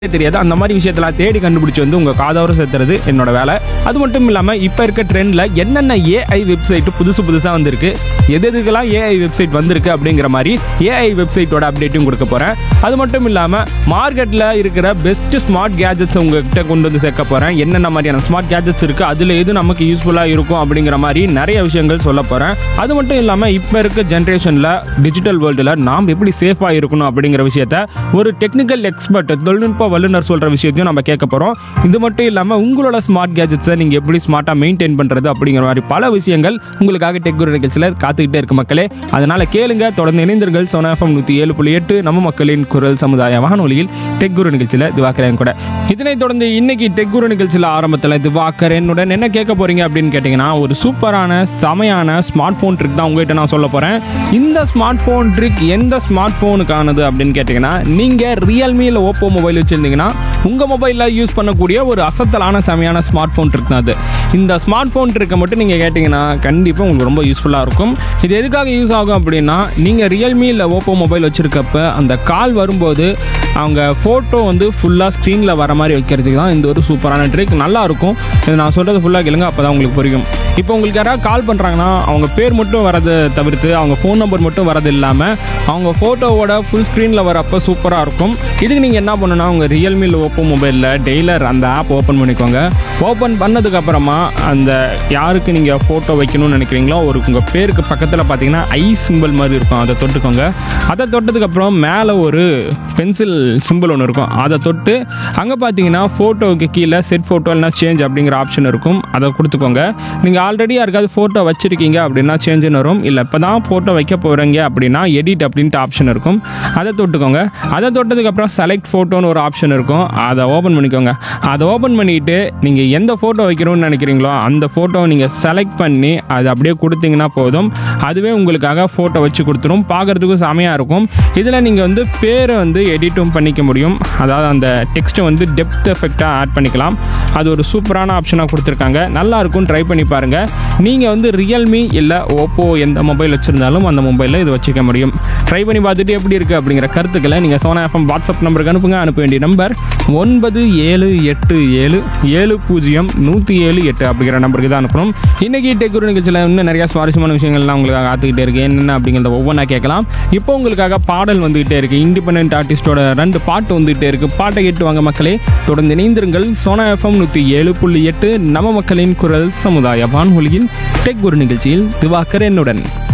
தெரியாது அந்த மாதிரி விஷயத்தெல்லாம் தேடி கண்டுபிடிச்சு வந்து உங்க காதோர சேர்த்துறது என்னோட வேலை அது மட்டும் இல்லாம இப்ப இருக்க ட்ரெண்ட்ல என்னென்ன ஏஐ வெப்சைட் புதுசு புதுசா வந்திருக்கு எது எதுக்கெல்லாம் ஏஐ வெப்சைட் வந்திருக்கு அப்படிங்கிற மாதிரி ஏஐ வெப்சைட்டோட அப்டேட்டும் கொடுக்க போறேன் அது மட்டும் இல்லாம மார்க்கெட்ல இருக்கிற பெஸ்ட் ஸ்மார்ட் கேஜெட்ஸ் உங்ககிட்ட கொண்டு வந்து சேர்க்க போறேன் என்னென்ன மாதிரியான ஸ்மார்ட் கேஜெட்ஸ் இருக்கு அதுல எது நமக்கு யூஸ்ஃபுல்லா இருக்கும் அப்படிங்கிற மாதிரி நிறைய விஷயங்கள் சொல்ல போறேன் அது மட்டும் இல்லாம இப்ப இருக்க ஜென்ரேஷன்ல டிஜிட்டல் வேர்ல்டுல நாம் எப்படி சேஃபா இருக்கணும் அப்படிங்கிற விஷயத்த ஒரு டெக்னிக்கல் எக்ஸ்பர்ட் தொழில்நுட்ப வல்லுநர் சொல்ற விஷயத்தையும் நம்ம கேட்க போறோம் இது மட்டும் இல்லாம உங்களோட ஸ்மார்ட் கேஜெட்ஸை நீங்க எப்படி ஸ்மார்ட்டா மெயின்டைன் பண்றது அப்படிங்கிற மாதிரி பல விஷயங்கள் உங்களுக்காக டெக் குரு நிகழ்ச்சியில் காத்துக்கிட்டே இருக்கு மக்களே அதனால கேளுங்க தொடர்ந்து இணைந்தீர்கள் சோனா எஃப்எம் நூத்தி ஏழு புள்ளி எட்டு நம்ம மக்களின் குரல் சமுதாய வானொலியில் டெக் குரு நிகழ்ச்சியில் திவாக்கரன் கூட இதனைத் தொடர்ந்து இன்னைக்கு டெக் குரு நிகழ்ச்சியில் ஆரம்பத்தில் திவாக்கரனுடன் என்ன கேட்க போறீங்க அப்படின்னு கேட்டீங்கன்னா ஒரு சூப்பரான செமையான ஸ்மார்ட் ஃபோன் ட்ரிக் தான் உங்ககிட்ட நான் சொல்ல போறேன் இந்த ஸ்மார்ட் ஃபோன் ட்ரிக் எந்த ஸ்மார்ட் ஃபோனுக்கானது அப்படின்னு கேட்டிங்கன்னா நீங்கள் ரியல்மி இல்லை ஓப்போ மொபைல் வச்சுருந்தீங்கன்னா உங்கள் மொபைலில் யூஸ் பண்ணக்கூடிய ஒரு அசத்தலான செமையான ஸ்மார்ட் ஃபோன் ட்ரிக் தான் அது இந்த ஸ்மார்ட் ஃபோன் ட்ரிக்கை மட்டும் நீங்கள் கேட்டிங்கன்னா கண்டிப்பாக உங்களுக்கு ரொம்ப யூஸ்ஃபுல்லாக இருக்கும் இது எதுக்காக யூஸ் ஆகும் அப்படின்னா நீங்கள் ரியல்மி இல்லை ஓப்போ மொபைல் வச்சுருக்கப்ப அந்த கால் வரும்போது அவங்க ஃபோட்டோ வந்து ஃபுல்லாக ஸ்க்ரீனில் வர மாதிரி வைக்கிறதுக்கு தான் இந்த ஒரு சூப்பரான ட்ரிக் நல்லா இருக்கும் இது நான் சொல்கிறது ஃபுல்லாக கேளுங்க அப்போ தான் உங்களுக்கு புரியும் இப்போ உங்களுக்கு யாராவது கால் பண்ணுறாங்கன்னா அவங்க பேர் மட்டும் வரதை தவிர்த்து அவங்க ஃபோன் நம்பர் மட்டும் வரது இல்லாமல் அவங்க ஃபோட்டோவோட ஃபுல் ஸ்க்ரீனில் வரப்போ சூப்பராக இருக்கும் இதுக்கு நீங்கள் என்ன பண்ணணும்னா உங்கள் ரியல்மியில் ஓப்போ மொபைலில் டெய்லர் அந்த ஆப் ஓப்பன் பண்ணிக்கோங்க ஓப்பன் பண்ணதுக்கு அப்புறமா அந்த யாருக்கு நீங்கள் ஃபோட்டோ வைக்கணும்னு நினைக்கிறீங்களோ ஒரு உங்கள் பேருக்கு பக்கத்தில் பார்த்தீங்கன்னா ஐ சிம்பிள் மாதிரி இருக்கும் அதை தொட்டுக்கோங்க அதை தொட்டதுக்கப்புறம் மேலே ஒரு பென்சில் சிம்பிள் ஒன்று இருக்கும் அதை தொட்டு அங்கே பார்த்தீங்கன்னா ஃபோட்டோவுக்கு கீழே செட் ஃபோட்டோ இல்லைனா சேஞ்ச் அப்படிங்கிற ஆப்ஷன் இருக்கும் அதை கொடுத்துக்கோங்க நீங்கள் ஆல்ரெடி யாருக்காவது ஃபோட்டோ வச்சிருக்கீங்க அப்படின்னா சேஞ்சுன்னு வரும் இல்லை இப்போ தான் ஃபோட்டோ வைக்க போகிறீங்க அப்படின்னா எடிட் அப்படின்ட்டு ஆப்ஷன் இருக்கும் அதை தொட்டுக்கோங்க அதை தொட்டதுக்கப்புறம் செலக்ட் ஃபோட்டோன்னு ஒரு ஆப்ஷன் இருக்கும் அதை ஓப்பன் பண்ணிக்கோங்க அதை ஓப்பன் பண்ணிட்டு நீங்கள் எந்த ஃபோட்டோ வைக்கணும்னு நினைக்கிறீங்களோ அந்த ஃபோட்டோவை நீங்கள் செலக்ட் பண்ணி அதை அப்படியே கொடுத்தீங்கன்னா போதும் அதுவே உங்களுக்காக ஃபோட்டோ வச்சு கொடுத்துரும் பார்க்குறதுக்கும் செமையாக இருக்கும் இதில் நீங்கள் வந்து பேரை வந்து எடிட்டும் பண்ணிக்க முடியும் அதாவது அந்த டெக்ஸ்ட்டை வந்து டெப்த் எஃபெக்டாக ஆட் பண்ணிக்கலாம் அது ஒரு சூப்பரான ஆப்ஷனாக கொடுத்துருக்காங்க நல்லா இருக்கும் ட்ரை பண்ணி பாருங்கள் நீங்கள் வந்து ரியல்மி இல்லை ஓப்போ எந்த மொபைல் வச்சுருந்தாலும் அந்த மொபைலில் இது வச்சுக்க முடியும் ட்ரை பண்ணி பார்த்துட்டு எப்படி இருக்குது அப்படிங்கிற கருத்துக்களை நீங்கள் சோனா எஃப்எம் வாட்ஸ்அப் நம்பருக்கு அனுப்புங்க அனுப்ப வேண்டிய நம்பர் ஒன்பது ஏழு எட்டு ஏழு ஏழு பூஜ்ஜியம் நூற்றி ஏழு எட்டு அப்படிங்கிற நம்பருக்கு தான் அனுப்பணும் இன்றைக்கி டெக்குரு நிகழ்ச்சியில் இன்னும் நிறையா சுவாரஸ்யமான விஷயங்கள்லாம் உங்களுக்காக காத்துக்கிட்டே இருக்கு என்னென்ன அப்படிங்கிறத ஒவ்வொன்றா கேட்கலாம் இப்போ உங்களுக்காக பாடல் வந்துகிட்டே இருக்குது இண்டிபெண்ட் ஆர்டிஸ்டோட ரெண்டு பாட்டு வந்துகிட்டே இருக்குது பாட்டை கேட்டு வாங்க மக்களே தொடர்ந்து இணைந்திருங்கள் சோனா எஃப்எம் நூற்றி ஏழு புள்ளி எட்டு நம்ம மக்களின் குரல் சமுதாய வானொலியில் டெக் குரு நிகழ்ச்சியில் திவாகர் என்னுடன்